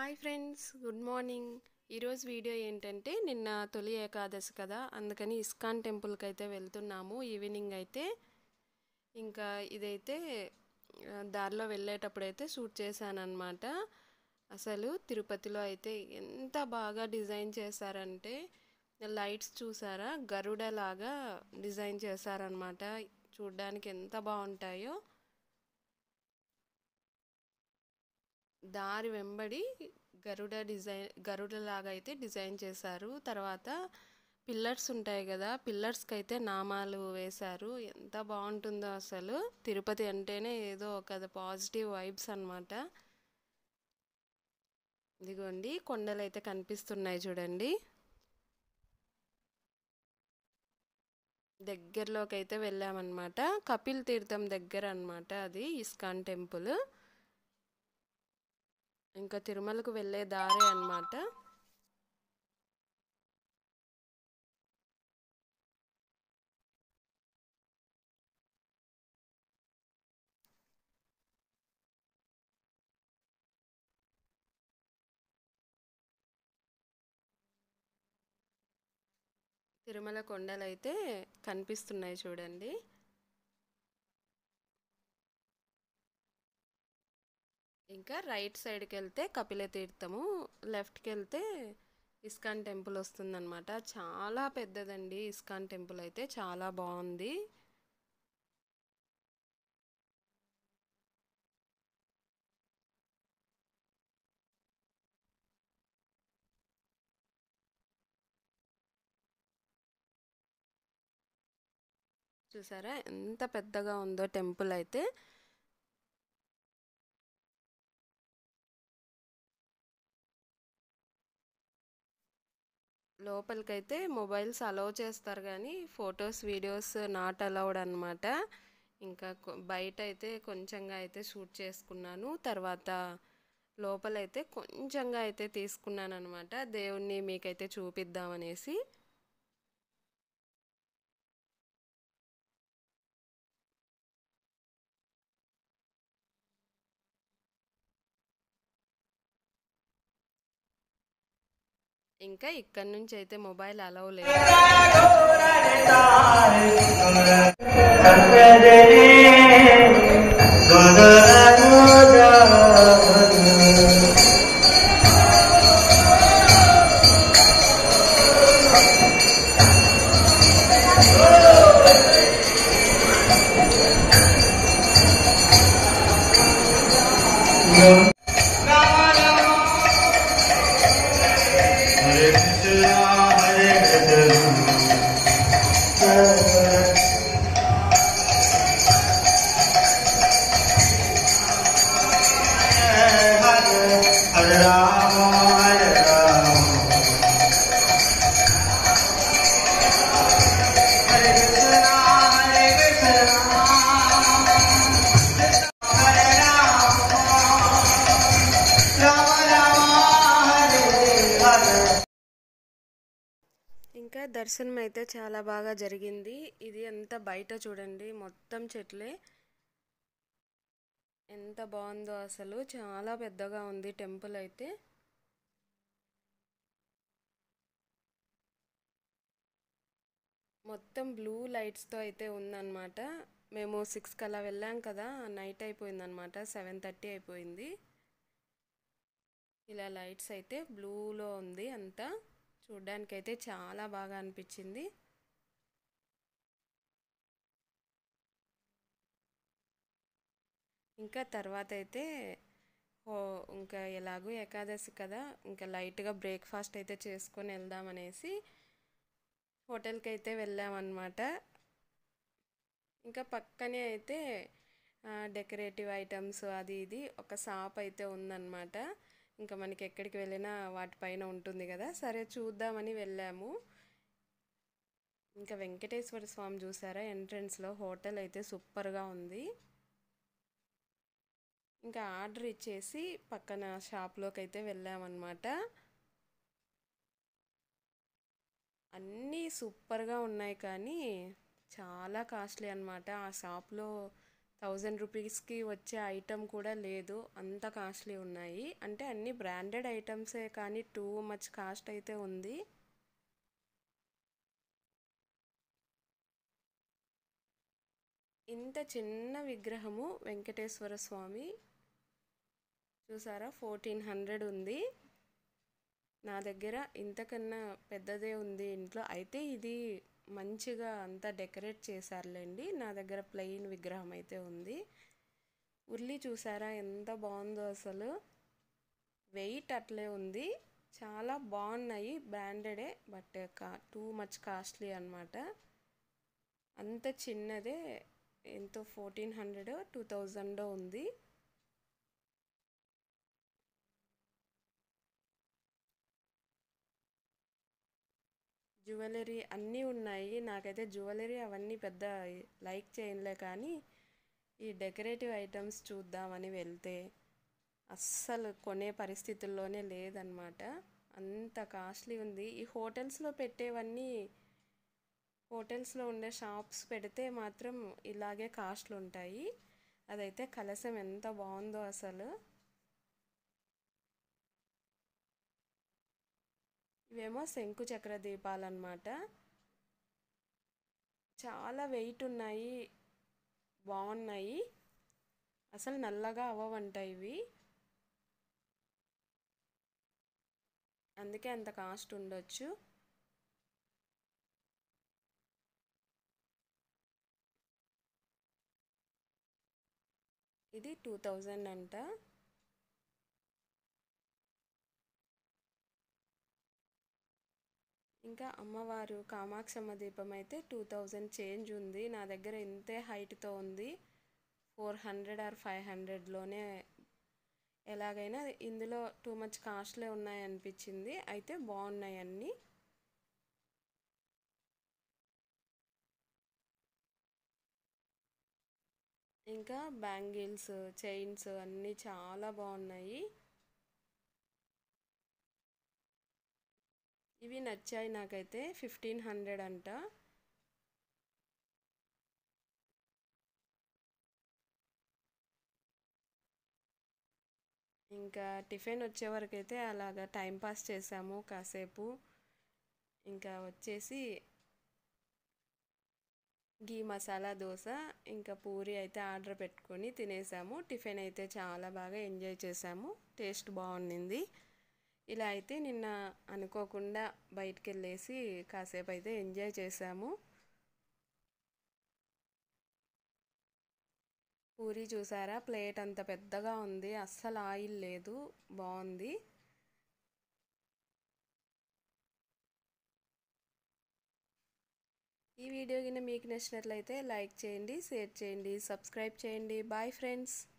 Hi friends good morning ఈరోజు video ఏంటంటే నిన్న తొలి ఏకాదశి కదా అందుకని ఇస్కాన్ టెంపుల్కి అయితే వెళ్తున్నాము ఈవినింగ్ అయితే ఇంకా ఇదైతే ఆ, దారిలో వెళ్ళేటప్పుడు అయితే షూట్ చేశానన్నమాట అసలు తిరుపతిలో అయితే ఎంత బాగా డిజైన్ చేశారంటే లైట్స్ చూసారా గరుడ లాగా డిజైన్ చేశారనమాట చూడ్డానికి ఎంత బాగుంటాయో దారి వెంబడి గరుడ డిజైన్ గరుడ లాగా అయితే డిజైన్ చేశారు తర్వాత పిల్లర్స్ ఉంటాయి కదా పిల్లర్స్కి అయితే నామాలు వేశారు ఎంత బాగుంటుందో అసలు తిరుపతి అంటేనే ఏదో ఒక పాజిటివ్ వైబ్స్ అన్నమాట ఇదిగోండి కొండలు అయితే కనిపిస్తున్నాయి చూడండి దగ్గరలోకి అయితే వెళ్ళామన్నమాట కపిల్ తీర్థం దగ్గర అన్నమాట అది ఇస్కాన్ టెంపుల్ ఇంకా తిరుమలకు వెళ్ళే దారే అన్నమాట తిరుమల కొండలు అయితే కనిపిస్తున్నాయి చూడండి ఇంకా రైట్ సైడ్కి వెళ్తే కపిల తీర్థము లెఫ్ట్కి వెళ్తే ఇస్కాన్ టెంపుల్ వస్తుందన్నమాట చాలా పెద్దదండి ఇస్కాన్ టెంపుల్ అయితే చాలా బాగుంది చూసారా ఎంత పెద్దగా ఉందో టెంపుల్ అయితే లోపలికైతే మొబైల్స్ అలౌ చేస్తారు కానీ ఫొటోస్ వీడియోస్ నాట్ అలౌడ్ అనమాట ఇంకా కొ- బయట అయితే కొంచెంగా అయితే షూట్ చేసుకున్నాను తర్వాత లోపలైతే కొంచెంగా అయితే తీసుకున్నాను అనమాట దేవుణ్ణి మీకైతే చూపిద్దామనేసి ఇంకా ఇక్కడ నుంచి అయితే మొబైల్ అలౌ లేదు Hare Krishna, Hare Krishna. Hare Rama, Hare Rama. Hare Krishna, Hare Krishna. Hare Rama, Rama Rama, Hare Hare. ఇంకా దర్శనం అయితే చాలా బాగా జరిగింది ఇది అంతా బయట చూడండి మొత్తం చెట్లే ఎంత బాగుందో అసలు చాలా పెద్దగా ఉంది టెంపుల్ అయితే మొత్తం బ్లూ లైట్స్తో అయితే ఉందన్నమాట మేము సిక్స్కి అలా వెళ్ళాం కదా నైట్ అయిపోయిందనమాట సెవెన్ థర్టీ అయిపోయింది ఇలా లైట్స్ అయితే బ్లూలో ఉంది అంతా చూడ్డానికి అయితే చాలా బాగా అనిపించింది ఇంకా తర్వాత అయితే ఓ ఇంకా ఎలాగో ఏకాదశి కదా ఇంకా లైట్గా బ్రేక్ఫాస్ట్ అయితే చేసుకొని వెళ్దామనేసి హోటల్కి అయితే వెళ్ళామన్నమాట ఇంకా పక్కనే అయితే డెకరేటివ్ ఐటమ్స్ అది ఇది ఒక షాప్ అయితే ఉందన్నమాట ఇంకా మనకి ఎక్కడికి వెళ్ళినా వాటిపైన ఉంటుంది కదా సరే చూద్దామని వెళ్ళాము ఇంకా వెంకటేశ్వర స్వామి చూసారా ఎంట్రన్స్లో హోటల్ అయితే సూపర్గా ఉంది ఇంకా ఆర్డర్ ఇచ్చేసి పక్కన షాప్లోకి అయితే వెళ్ళామన్నమాట అన్నీ సూపర్గా ఉన్నాయి కానీ చాలా కాస్ట్లీ అనమాట ఆ షాప్లో థౌజండ్ రూపీస్కి వచ్చే ఐటమ్ కూడా లేదు అంత కాస్ట్లీ ఉన్నాయి అంటే అన్ని బ్రాండెడ్ ఐటమ్సే కానీ టూ మచ్ కాస్ట్ అయితే ఉంది ఇంత చిన్న విగ్రహము వెంకటేశ్వర స్వామి చూసారా ఫోర్టీన్ హండ్రెడ్ ఉంది నా దగ్గర ఇంతకన్నా పెద్దదే ఉంది ఇంట్లో అయితే ఇది మంచిగా అంతా డెకరేట్ చేశారులేండి నా దగ్గర ప్లెయిన్ విగ్రహం అయితే ఉంది ఉర్లి చూసారా ఎంత బాగుందో అసలు వెయిట్ అట్లే ఉంది చాలా బాగున్నాయి బ్రాండెడే బట్ కా టూ మచ్ కాస్ట్లీ అనమాట అంత చిన్నదే ఎంతో ఫోర్టీన్ హండ్రెడ్ టూ థౌజండ్ ఉంది జ్యువెలరీ అన్నీ ఉన్నాయి నాకైతే జ్యువెలరీ అవన్నీ పెద్ద లైక్ చేయలే కానీ ఈ డెకరేటివ్ ఐటమ్స్ చూద్దామని వెళ్తే అస్సలు కొనే పరిస్థితుల్లోనే లేదనమాట అంత కాస్ట్లీ ఉంది ఈ హోటల్స్లో పెట్టేవన్నీ హోటల్స్లో ఉండే షాప్స్ పెడితే మాత్రం ఇలాగే కాస్ట్లు ఉంటాయి అదైతే కలసం ఎంత బాగుందో అసలు ఇవేమో శంకు చక్ర దీపాలు అన్నమాట చాలా వెయిట్ ఉన్నాయి బాగున్నాయి అసలు నల్లగా అవ్వవంట ఇవి అందుకే అంత కాస్ట్ ఉండొచ్చు ఇది టూ థౌజండ్ అంట ఇంకా అమ్మవారు కామాక్షమ్మ దీపం అయితే టూ థౌజండ్ చేంజ్ ఉంది నా దగ్గర ఇంతే హైట్తో ఉంది ఫోర్ హండ్రెడ్ ఆర్ ఫైవ్ హండ్రెడ్లోనే ఎలాగైనా ఇందులో టూ మచ్ కాస్ట్లే ఉన్నాయి అనిపించింది అయితే బాగున్నాయి అన్నీ ఇంకా బ్యాంగిల్స్ చైన్స్ అన్నీ చాలా బాగున్నాయి ఇవి నచ్చాయి నాకైతే ఫిఫ్టీన్ హండ్రెడ్ అంట ఇంకా టిఫిన్ వచ్చే వరకు అయితే అలాగా టైం పాస్ చేసాము కాసేపు ఇంకా వచ్చేసి గీ మసాలా దోశ ఇంకా పూరి అయితే ఆర్డర్ పెట్టుకొని తినేసాము టిఫిన్ అయితే చాలా బాగా ఎంజాయ్ చేసాము టేస్ట్ బాగుండింది ఇలా అయితే నిన్న అనుకోకుండా బయటికి వెళ్ళేసి కాసేపు అయితే ఎంజాయ్ చేసాము పూరి చూసారా ప్లేట్ అంత పెద్దగా ఉంది అస్సలు ఆయిల్ లేదు బాగుంది ఈ వీడియో కింద మీకు నచ్చినట్లయితే లైక్ చేయండి షేర్ చేయండి సబ్స్క్రైబ్ చేయండి బాయ్ ఫ్రెండ్స్